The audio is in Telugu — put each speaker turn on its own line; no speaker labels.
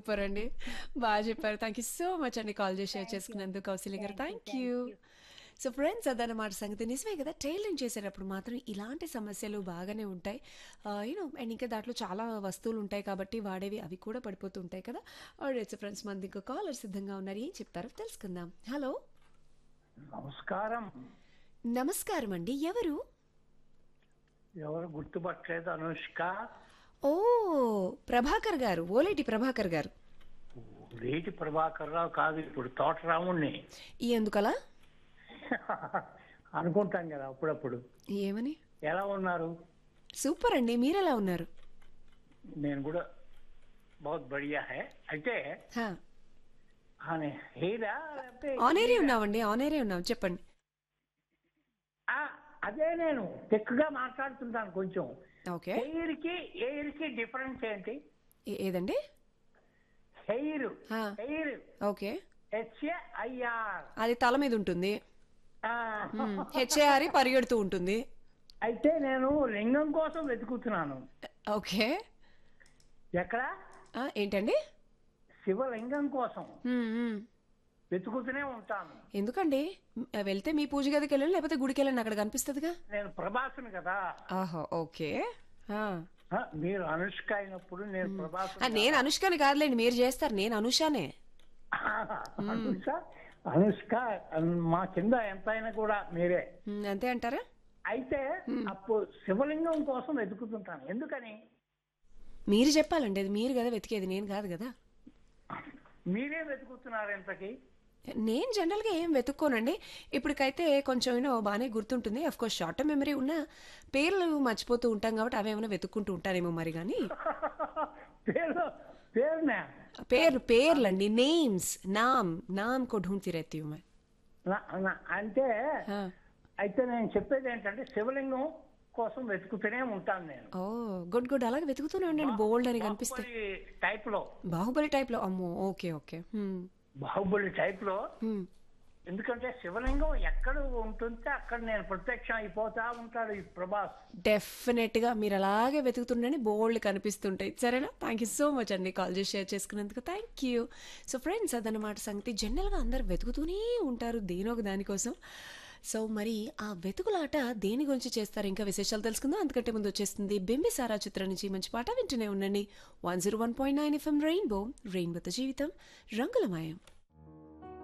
సూపర్ అండి బాగా చెప్పారు థ్యాంక్ యూ సో మచ్ అండి కాల్ చేసి షేర్ చేసుకున్నందుకు కౌశల్య గారు థ్యాంక్ యూ సో ఫ్రెండ్స్ అదనమాట సంగతి నిజమే కదా టైలరింగ్ చేసేటప్పుడు మాత్రం ఇలాంటి సమస్యలు బాగానే ఉంటాయి యూనో అండ్ ఇంకా దాంట్లో చాలా వస్తువులు ఉంటాయి కాబట్టి వాడేవి అవి కూడా పడిపోతూ ఉంటాయి కదా ఆల్రెడీ ఫ్రెండ్స్ మనది ఇంకా కాలర్ సిద్ధంగా ఉన్నారు ఏం చెప్తారో తెలుసుకుందాం హలో
నమస్కారం
నమస్కారం అండి ఎవరు
ఎవరు గుర్తుపట్టలేదు అనుష్క
ఓ ప్రభాకర్ గారు ఓలేటి ప్రభాకర్ గారు
రేటి ప్రభాకర్ రావు కాదు ఇప్పుడు తోటరాముణ్ణి
ఈ ఎందుకలా
అనుకుంటాం కదా అప్పుడప్పుడు
ఏమని
ఎలా ఉన్నారు
సూపర్ అండి మీరెలా ఉన్నారు
నేను కూడా బహుత్ బడియా హే అయితే
హా
ఆమె హెయిరా లేకపోతే
ఆన్ ఏరియా ఉన్నామండి ఆన్ ఏరియా ఉన్నాం చెప్పండి
ఆ, అదే నేను తెక్కుగా మాట్లాడుతుంటాను కొంచెం
ఓకే
హెయిర్ కి ఎయిర్ కి డిఫరెన్స్ ఏంటి
ఏ- ఏదండి
హెయిర్
ఆ.
హెయిర్
ఓకే
హెచ్ఏఐఆర్
అది తల మీద ఉంటుంది హెచ్ఏఆర్ పరిగెడుతూ ఉంటుంది
అయితే నేను లింగం కోసం వెతుకుతున్నాను
ఓకే
ఎక్కడ
ఆ, ఏంటండి
శివలింగం కోసం
మ్మ్, మ్మ్.
వెతుకుతూనే ఉంటాను
ఎందుకండి మ్, వెళ్తే మీ పూజ గదికి వెళ్ళండి లేకపోతే గుడికి వెళ్ళండి అక్కడ కనిపిస్తుందిగా
నేను ప్రభాసుని కదా
ఆహా ఓకే ఆ.
ఆ, మీరు అనుష్క అయినప్పుడు నేను ప్రభాసు
ఆ, నేను అనుష్కని కాదులేండి మీరు చేస్తారు నేను అనుషానే
అనుష్క అనుష్క మా కింద ఎంత అయినా కూడా మీరే
మ్, అంతే అంటారా
అయితే అప్పుడు శివలింగం కోసం వెతుకుతుంటాను ఎందుకని
మీరు చెప్పాలండి అది మీరు కదా వెతికేది నేను కాదు కదా
మీరే వెతుకుతున్నారు ఎంతకి
నేను జనరల్గా ఏం వెతుక్కోనండి ఇప్పటికైతే కొంచెం యూనో బాగానే గుర్తుంటుంది of course short term memory ఉన్న పేర్లు మర్చిపోతూ ఉంటాం కాబట్టి అవేమైనా వెతుక్కుంటూ ఉంటానేమో మరి కానీ
పేరు పేరునే
పేర్లు పేర్లండి నేమ్స్ నామ్ నామ్ కో ఢూంढती रहती हूं मैं
నా- నా- అంటే
हाँ.
అయితే నేను చెప్పేది ఏంటంటే శివలింగం కోసం వెతుకుతూనే ఉంటాను నేను
ఓ గుడ్ గుడ్ అలాగే వెతుకుతూనే ఉండండి బోల్డ్ అని కనిపిస్తే
టైప్ లో
బాహుబలి టైప్ లో అమ్మో ఓకే ఓకే హ్మ్.
బాహుబలి టైప్ లో
హ్మ్.
ఎందుకంటే శివలింగం ఎక్కడ ఉంటుంటే అక్కడ నేను ప్రత్యక్షం అయిపోతా ఉంటాడు ఈ ప్రభాస్
డెఫినెట్ గా మీరు అలాగే వెతుకుతుండని బోల్డ్ కనిపిస్తుంటాయి సరేనా థ్యాంక్ యూ సో మచ్ అండి కాల్ చేసి షేర్ చేసుకున్నందుకు థ్యాంక్ యూ సో ఫ్రెండ్స్ అదనమాట సంగతి జనరల్గా అందరు వెతుకుతూనే ఉంటారు దేనొక దానికోసం సో మరి ఆ వెతుకులాట దేని గురించి చేస్తారు ఇంకా విశేషాలు తెలుసుకుందాం అందుకంటే ముందు వచ్చేస్తుంది బింబిసారా చిత్రం నుంచి మంచి పాట వింటూనే ఉండండి one zero one point nine FM rainbow రెయిన్బోతో జీవితం రంగులమయం